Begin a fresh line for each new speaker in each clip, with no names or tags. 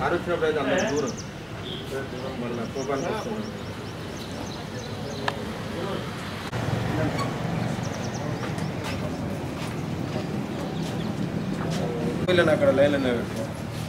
Car వచ్చినప్పుడు అయితే అంత దూరం మళ్ళీ కోపానికి వస్తున్నాను వీళ్ళని అక్కడ లైన్లో పెట్టుకో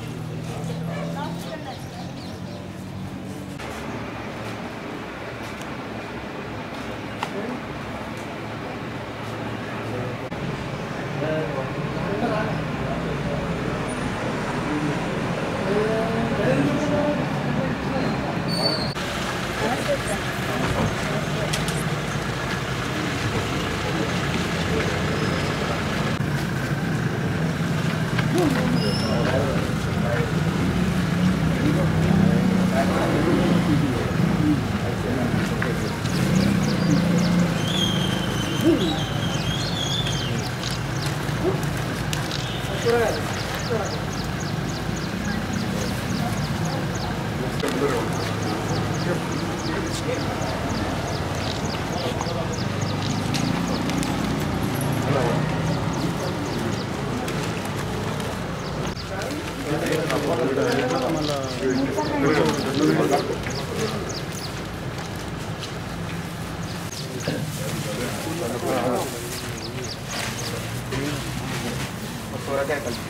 సొరకాయ కలిపి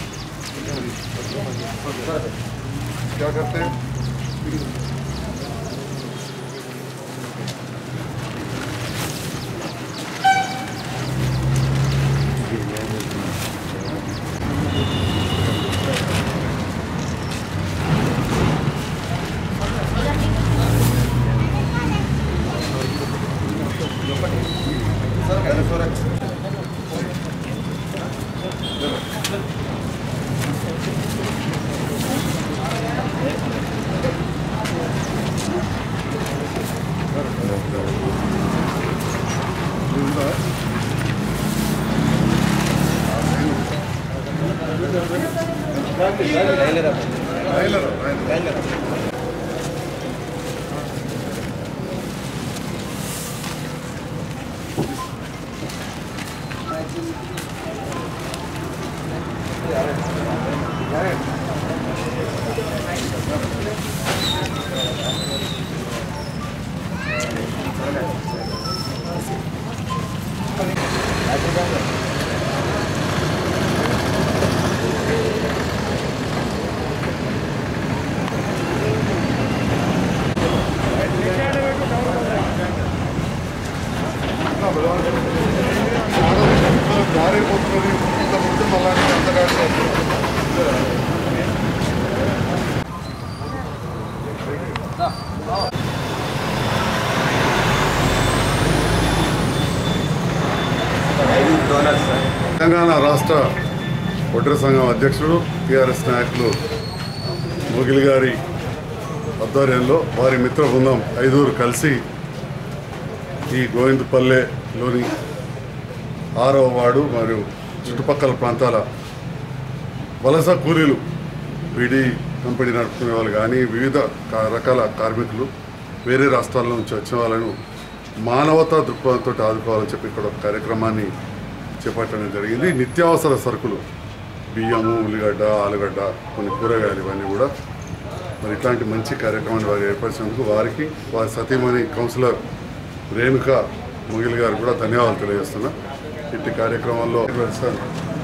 क्या करते हैं
సొరకాయ సొరకాయ లైన్లో
రాయలేరు, రాయలేరు.
లైన్లో
జారిపోతున్నది ఇంత ముందు మళ్ళా అంతగా
ఐదు డోనర్స్ సార్
తెలంగాణ రాష్ట్ర ఒడ్ర సంఘం అధ్యక్షుడు టీఆర్ఎస్ నాయకులు మోగిలి గారి ఆధ్వర్యంలో వారి మిత్ర బృందం ఐదుగురు కలిసి ఈ గోవిందపల్లెలోని ఆరవ వార్డు మరియు చుట్టుపక్కల ప్రాంతాల వలస కూలీలు బీడీ కంపెనీ నడుపుకునే వాళ్ళు కానీ వివిధ కా- రకాల కార్మికులు వేరే రాష్ట్రాల నుంచి వచ్చిన వాళ్ళను మానవతా దృక్పథంతో ఆదుకోవాలని చెప్పి ఇక్కడ ఒక కార్యక్రమాన్ని చేపట్టడం జరిగింది నిత్యావసర సరుకులు బియ్యము ఉల్లిగడ్డ ఆలుగడ్డ కొన్ని కూరగాయలు ఇవన్నీ కూడా మరి ఇట్లాంటి మంచి కార్యక్రమాన్ని వారు ఏర్పరిచినందుకు వారికి వారి సతీమణి కౌన్సిలర్ రేణుక ముగిల్ గారు కూడా ధన్యవాదాలు తెలియజేస్తున్నా ఇట్టి కార్యక్రమంలో సార్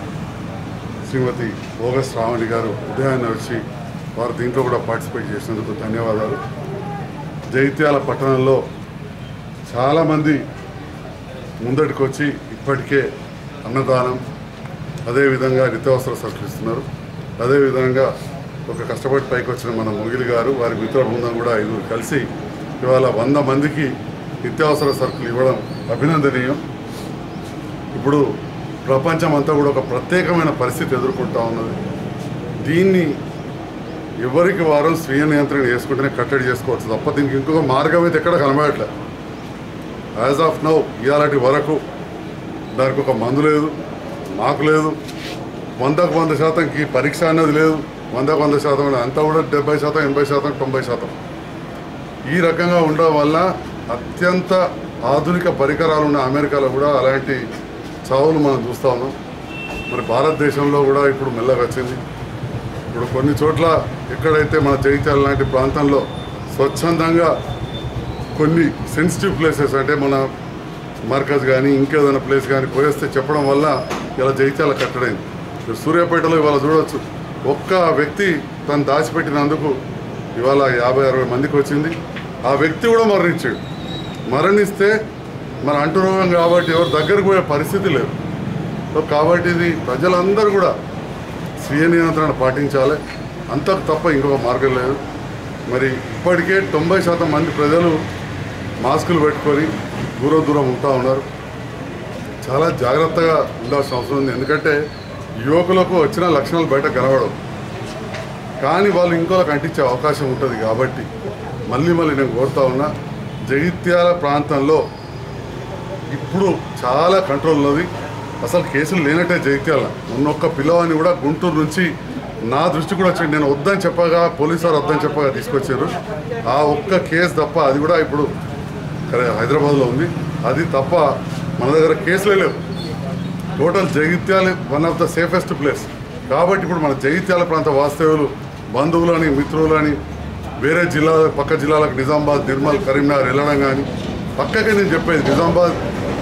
శ్రీమతి భోగస్ రావణి గారు ఉదయాన్నే వచ్చి వారు దీంట్లో కూడా పార్టిసిపేట్ చేసినందుకు ధన్యవాదాలు జైత్యాల పట్టణంలో చాలామంది ముందటికి వచ్చి ఇప్పటికే అన్నదానం అదేవిధంగా నిత్యావసర సరుకులు ఇస్తున్నారు అదేవిధంగా ఒక కష్టపడి పైకి వచ్చిన మన మొగిలి గారు వారి మిత్ర బృందం కూడా ఐదుగురు కలిసి ఇవాళ వంద మందికి నిత్యావసర సరుకులు ఇవ్వడం అభినందనీయం ఇప్పుడు ప్రపంచం అంతా కూడా ఒక ప్రత్యేకమైన పరిస్థితి ఎదుర్కొంటా ఉన్నది దీన్ని ఎవరికి వారం స్వీయ నియంత్రణ చేసుకుంటేనే కట్టడి చేసుకోవచ్చు తప్ప దీనికి ఇంకొక మార్గం అయితే ఎక్కడ కనబడట్లేదు యాజ్ ఆఫ్ నౌ ఇవాళటి వరకు దానికి ఒక మందు లేదు మాకు లేదు వందకు వంద శాతంకి పరీక్ష అన్నది లేదు వందకు వంద శాతం కూడా అంతా కూడా డెబ్బై శాతం ఎనభై శాతం తొంభై శాతం ఈ రకంగా ఉండడం వల్ల అత్యంత ఆధునిక పరికరాలు ఉన్న అమెరికాలో కూడా అలాంటి చావులు మనం చూస్తూ ఉన్నాం మరి భారతదేశంలో కూడా ఇప్పుడు మెల్లగా వచ్చింది ఇప్పుడు కొన్ని చోట్ల ఎక్కడైతే మన జగిత్యాల లాంటి ప్రాంతంలో స్వచ్ఛందంగా కొన్ని సెన్సిటివ్ ప్లేసెస్ అంటే మన మర్కజ్ కానీ ఇంకేదైనా ప్లేస్ కానీ పోయేస్తే చెప్పడం వల్ల ఇలా జగిత్యాల కట్టడైంది ఇప్పుడు సూర్యాపేటలో ఇవాళ చూడవచ్చు ఒక్క వ్యక్తి తను దాచిపెట్టినందుకు ఇవాళ యాభై అరవై మందికి వచ్చింది ఆ వ్యక్తి కూడా మరణించాడు మరణిస్తే మన అంటురోగం కాబట్టి ఎవరు దగ్గరకు పోయే పరిస్థితి లేదు సో కాబట్టి ఇది ప్రజలందరూ కూడా స్వీయ నియంత్రణ పాటించాలి అంతకు తప్ప ఇంకొక మార్గం లేదు మరి ఇప్పటికే తొంభై శాతం మంది ప్రజలు మాస్కులు పెట్టుకొని దూరం దూరం ఉంటా ఉన్నారు చాలా జాగ్రత్తగా ఉండాల్సిన అవసరం ఉంది ఎందుకంటే యువకులకు వచ్చిన లక్షణాలు బయట కనబడవు కానీ వాళ్ళు ఇంకోలకు అంటించే అవకాశం ఉంటుంది కాబట్టి మళ్ళీ మళ్ళీ నేను కోరుతా ఉన్నా జగిత్యాల ప్రాంతంలో ఇప్పుడు చాలా కంట్రోల్ ఉన్నది అసలు కేసులు లేనట్టే జగిత్యాల మొన్న ఒక్క పిల్లవాడిని కూడా గుంటూరు నుంచి నా దృష్టి కూడా వచ్చింది నేను వద్దని చెప్పగా పోలీసు వారు వద్దని చెప్పగా తీసుకొచ్చారు ఆ ఒక్క కేసు తప్ప అది కూడా ఇప్పుడు కరే- హైదరాబాద్లో ఉంది అది తప్ప మన దగ్గర కేసులే లేవు total Jagtial one of the safest place కాబట్టి ఇప్పుడు మన జగిత్యాల ప్రాంత వాస్తవ్యులు బంధువులని మిత్రులని వేరే జిల్లా పక్క జిల్లాలకు నిజామాబాద్ నిర్మల్ కరీంనగర్ వెళ్ళడం కానీ పక్కకే నేను చెప్పేది నిజామాబాద్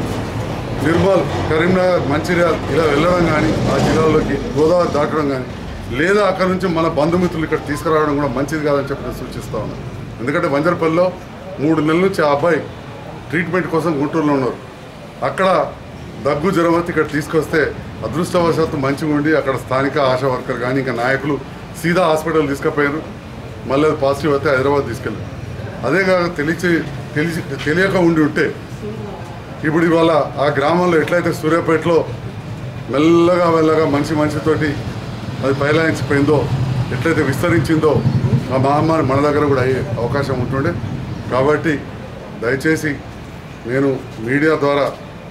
నిర్మల్ కరీంనగర్ మంచిర్యాల ఇలా వెళ్ళడం కానీ ఆ జిల్లాలోకి గోదావరి దాటడం కానీ లేదా అక్కడ నుంచి మన బంధుమిత్రులు ఇక్కడ తీసుకురావడం కూడా మంచిది కాదని చెప్పి నేను సూచిస్తా ఉన్నాను ఎందుకంటే వంజరపల్లిలో మూడు నెలల నుంచి ఆ అబ్బాయి ట్రీట్మెంట్ కోసం గుంటూరులో ఉన్నారు అక్కడ దగ్గు జ్వరం వచ్చి ఇక్కడ తీసుకొస్తే అదృష్టవశాత్తు మంచిగా ఉండి అక్కడ స్థానిక ఆశా వర్కర్ కానీ ఇంకా నాయకులు సీదా హాస్పిటల్ తీసుకుపోయారు మళ్ళీ అది పాజిటివ్ అయితే హైదరాబాద్ తీసుకెళ్ళారు అదే కాక తెలిసి తెలిసి తెలియక ఉండి ఉంటే ఇప్పుడు ఇవాళ ఆ గ్రామంలో ఎట్లయితే సూర్యాపేటలో మెల్లగా మెల్లగా మనిషి మనిషితోటి అది పైలాయించిపోయిందో ఎట్లయితే విస్తరించిందో ఆ మహమ్మారి మన దగ్గర కూడా అయ్యే అవకాశం ఉంటుండే కాబట్టి దయచేసి నేను మీడియా ద్వారా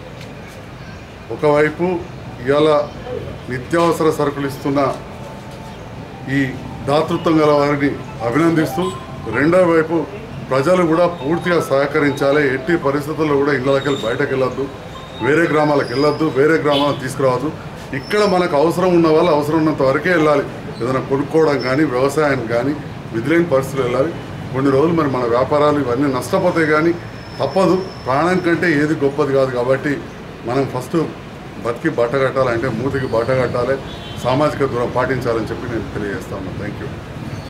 ఒకవైపు ఇవాళ నిత్యావసర సరుకులు ఇస్తున్న ఈ దాతృత్వం గల వారిని అభినందిస్తూ రెండో వైపు ప్రజలు కూడా పూర్తిగా సహకరించాలి ఎట్టి పరిస్థితుల్లో కూడా ఇళ్ళకి వెళ్ళి బయటకు వెళ్ళొద్దు వేరే గ్రామాలకు వెళ్ళొద్దు వేరే గ్రామాలకు తీసుకురావద్దు ఇక్కడ మనకు అవసరం ఉన్న వాళ్ళు అవసరం ఉన్నంత వరకే వెళ్ళాలి ఏదైనా కొనుక్కోవడం కానీ వ్యవసాయానికి కానీ విధులేని పరిస్థితులు వెళ్ళాలి కొన్ని రోజులు మరి మన వ్యాపారాలు ఇవన్నీ నష్టపోతాయి కానీ తప్పదు ప్రాణం కంటే ఏది గొప్పది కాదు కాబట్టి మనం ఫస్ట్ బతికి బట్ట కట్టాలంటే మూతికి బట్ట కట్టాలి సామాజిక దూరం పాటించాలని చెప్పి నేను తెలియజేస్తాను థ్యాంక్ యూ